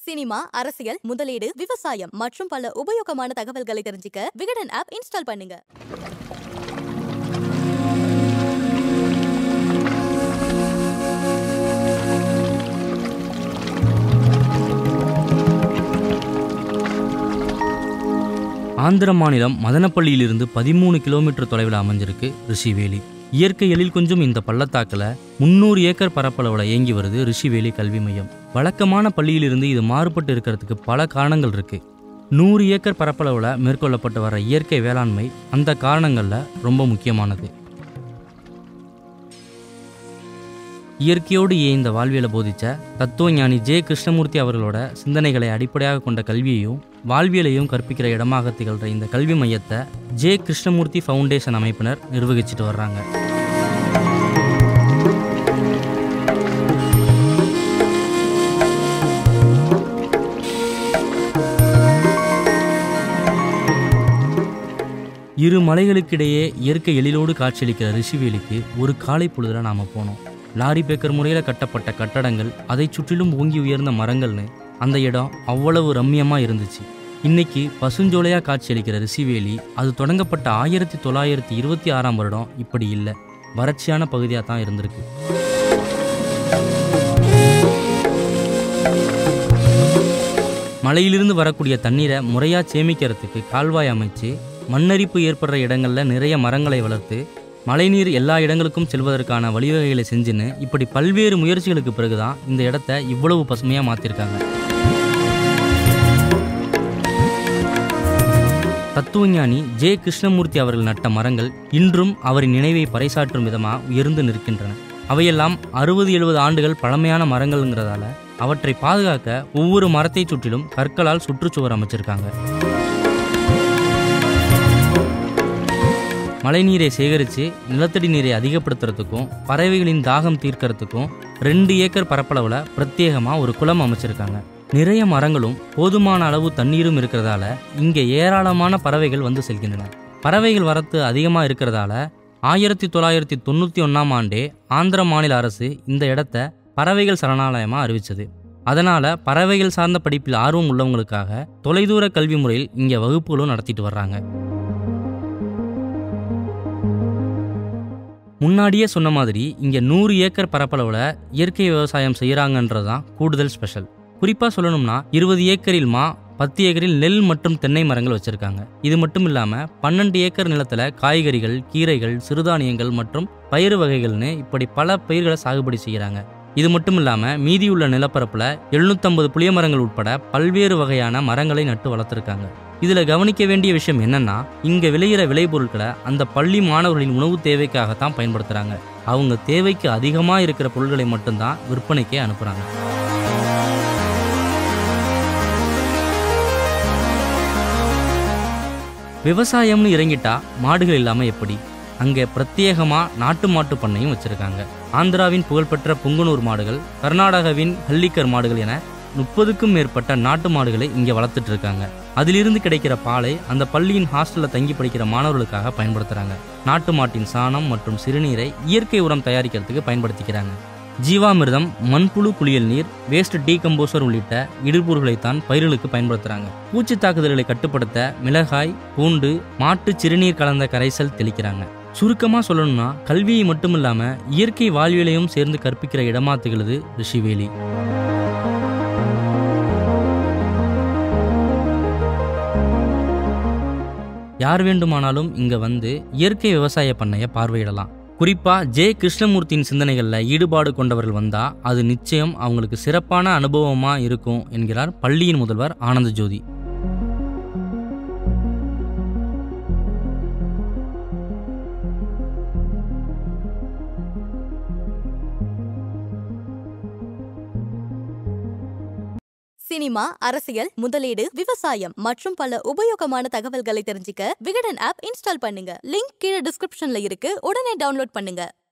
cinema அரசியல் முதலீடு விவசாயம் மற்றும் பல உபயோகமான தகவல்களை தெரிஞ்சுக்க விகடன் ஆப் இன்ஸ்டால் பண்ணுங்க ஆந்திர மாநிலம் மதனப்பள்ளியிலிருந்து பதிமூணு கிலோமீட்டர் தொலைவில் அமைஞ்சிருக்கு ரிஷிவேலி இயற்கை எழில் கொஞ்சம் இந்த பள்ளத்தாக்கில் முந்நூறு ஏக்கர் பரப்பளவில் இயங்கி வருது ரிஷிவேலி கல்வி மையம் வழக்கமான பள்ளியிலிருந்து இது மாறுபட்டு இருக்கிறதுக்கு பல காரணங்கள் இருக்கு நூறு ஏக்கர் பரப்பளவில் மேற்கொள்ளப்பட்டு வர இயற்கை வேளாண்மை அந்த காரணங்களில் ரொம்ப முக்கியமானது இயற்கையோடு இயைந்த வாழ்வியலை போதித்த தத்துவஞானி ஜே கிருஷ்ணமூர்த்தி அவர்களோட சிந்தனைகளை அடிப்படையாக கொண்ட கல்வியையும் வாழ்வியலையும் கற்பிக்கிற இடமாக திகழ்கிற இந்த கல்வி மையத்தை ஜே கிருஷ்ணமூர்த்தி ஃபவுண்டேஷன் அமைப்பினர் நிர்வகிச்சிட்டு வர்றாங்க இரு மலைகளுக்கிடையே இயற்கை எழிலோடு காட்சியளிக்கிற ரிஷிவேலிக்கு ஒரு காலை பொழுதுல நாம போனோம் லாரி பேக்கர் முறையில் கட்டப்பட்ட கட்டடங்கள் அதை சுற்றிலும் ஓங்கி உயர்ந்த மரங்கள்னு அந்த இடம் அவ்வளவு ரம்மியமா இருந்துச்சு இன்னைக்கு பசுஞ்சோலையா காட்சியளிக்கிற ரிஷிவேலி அது தொடங்கப்பட்ட ஆயிரத்தி தொள்ளாயிரத்தி இருபத்தி ஆறாம் வருடம் இப்படி இல்லை வறட்சியான பகுதியாக தான் இருந்திருக்கு மலையிலிருந்து வரக்கூடிய தண்ணீரை முறையாக சேமிக்கிறதுக்கு கால்வாய் அமைச்சு மண்ணரிப்பு ஏற்படுற இடங்கள்ல நிறைய மரங்களை வளர்த்து மழைநீர் எல்லா இடங்களுக்கும் செல்வதற்கான வழிவகைகளை செஞ்சுன்னு இப்படி பல்வேறு முயற்சிகளுக்கு பிறகுதான் இந்த இடத்த இவ்வளவு பசுமையாக மாற்றிருக்காங்க தத்துவஞானி ஜே கிருஷ்ணமூர்த்தி அவர்கள் நட்ட மரங்கள் இன்றும் அவரின் நினைவை பறைசாற்றும் விதமாக உயர்ந்து நிற்கின்றன அவையெல்லாம் அறுபது எழுபது ஆண்டுகள் பழமையான மரங்கள்ங்கிறதால அவற்றை பாதுகாக்க ஒவ்வொரு மரத்தை சுற்றிலும் கற்களால் சுற்றுச்சுவர் அமைச்சிருக்காங்க மழைநீரை சேகரித்து நிலத்தடி நீரை அதிகப்படுத்துறதுக்கும் பறவைகளின் தாகம் தீர்க்கறதுக்கும் ரெண்டு ஏக்கர் பரப்பளவில் பிரத்யேகமாக ஒரு குளம் அமைச்சிருக்காங்க நிறைய மரங்களும் போதுமான அளவு தண்ணீரும் இருக்கிறதால இங்கே ஏராளமான பறவைகள் வந்து செல்கின்றன பறவைகள் வரத்து அதிகமாக இருக்கிறதால ஆயிரத்தி தொள்ளாயிரத்தி தொண்ணூற்றி ஒன்றாம் ஆண்டே ஆந்திர மாநில அரசு இந்த இடத்த பறவைகள் சரணாலயமாக அறிவிச்சது அதனால் பறவைகள் சார்ந்த படிப்பில் ஆர்வம் உள்ளவங்களுக்காக தொலைதூர கல்வி முறையில் இங்கே வகுப்புகளும் நடத்திட்டு வர்றாங்க முன்னாடியே சொன்ன மாதிரி இங்கே நூறு ஏக்கர் பரப்பளவில் இயற்கை விவசாயம் செய்கிறாங்கன்றது தான் கூடுதல் ஸ்பெஷல் குறிப்பாக சொல்லணும்னா இருபது ஏக்கரில் மா பத்து ஏக்கரில் நெல் மற்றும் தென்னை மரங்கள் வச்சுருக்காங்க இது மட்டும் இல்லாமல் பன்னெண்டு ஏக்கர் நிலத்தில் காய்கறிகள் கீரைகள் சிறுதானியங்கள் மற்றும் பயிறு வகைகள்னு இப்படி பல பயிர்களை சாகுபடி செய்கிறாங்க இது மட்டும் இல்லாமல் மீதியுள்ள நிலப்பரப்பில் எழுநூற்றம்பது புளிய மரங்கள் உட்பட பல்வேறு வகையான மரங்களை நட்டு வளர்த்துருக்காங்க இதில் கவனிக்க வேண்டிய விஷயம் என்னன்னா இங்கே விளையிற விளைபொருட்களை அந்த பள்ளி மாணவர்களின் உணவு தேவைக்காகத்தான் பயன்படுத்துகிறாங்க அவங்க தேவைக்கு அதிகமாக இருக்கிற பொருட்களை மட்டும்தான் விற்பனைக்கே அனுப்புகிறாங்க விவசாயம்னு இறங்கிட்டா மாடுகள் இல்லாமல் எப்படி அங்கே பிரத்யேகமாக நாட்டு மாட்டு பண்ணையும் வச்சுருக்காங்க ஆந்திராவின் புகழ்பெற்ற புங்குனூர் மாடுகள் கர்நாடகாவின் ஹல்லிக்கர் மாடுகள் என முப்பதுக்கும் மேற்பட்ட நாட்டு மாடுகளை இங்கே வளர்த்துட்டு இருக்காங்க அதிலிருந்து கிடைக்கிற பாலை அந்த பள்ளியின் ஹாஸ்டலில் தங்கி படிக்கிற மாணவர்களுக்காக பயன்படுத்துகிறாங்க நாட்டு மாட்டின் சாணம் மற்றும் சிறுநீரை இயற்கை உரம் தயாரிக்கிறதுக்கு பயன்படுத்திக்கிறாங்க ஜீவாமிர்தம் மண்புழு குளியல் நீர் வேஸ்ட் டீகம்போசர் உள்ளிட்ட இடுபொருள்களைத்தான் பயிர்களுக்கு பயன்படுத்துகிறாங்க பூச்சி தாக்குதல்களை கட்டுப்படுத்த மிளகாய் பூண்டு மாட்டு சிறுநீர் கலந்த கரைசல் தெளிக்கிறாங்க சுருக்கமாக சொல்லணும்னா கல்வியை மட்டும் இல்லாமல் இயற்கை வாழ்வியலையும் சேர்ந்து கற்பிக்கிற இடமா திகழுது ரிஷிவேலி யார் வேண்டுமானாலும் இங்கே வந்து இயற்கை விவசாய பண்ணையை பார்வையிடலாம் குறிப்பாக ஜே கிருஷ்ணமூர்த்தியின் சிந்தனைகளில் ஈடுபாடு கொண்டவர்கள் வந்தால் அது நிச்சயம் அவங்களுக்கு சிறப்பான அனுபவமாக இருக்கும் என்கிறார் பள்ளியின் முதல்வர் ஆனந்த ஜோதி சினிமா அரசியல் முதலீடு விவசாயம் மற்றும் பல உபயோகமான தகவல்களை தெரிஞ்சுக்க விகடன் ஆப் இன்ஸ்டால் பண்ணுங்க லிங்க் கீழே டிஸ்கிரிப்ஷன்ல இருக்கு உடனே டவுன்லோட் பண்ணுங்க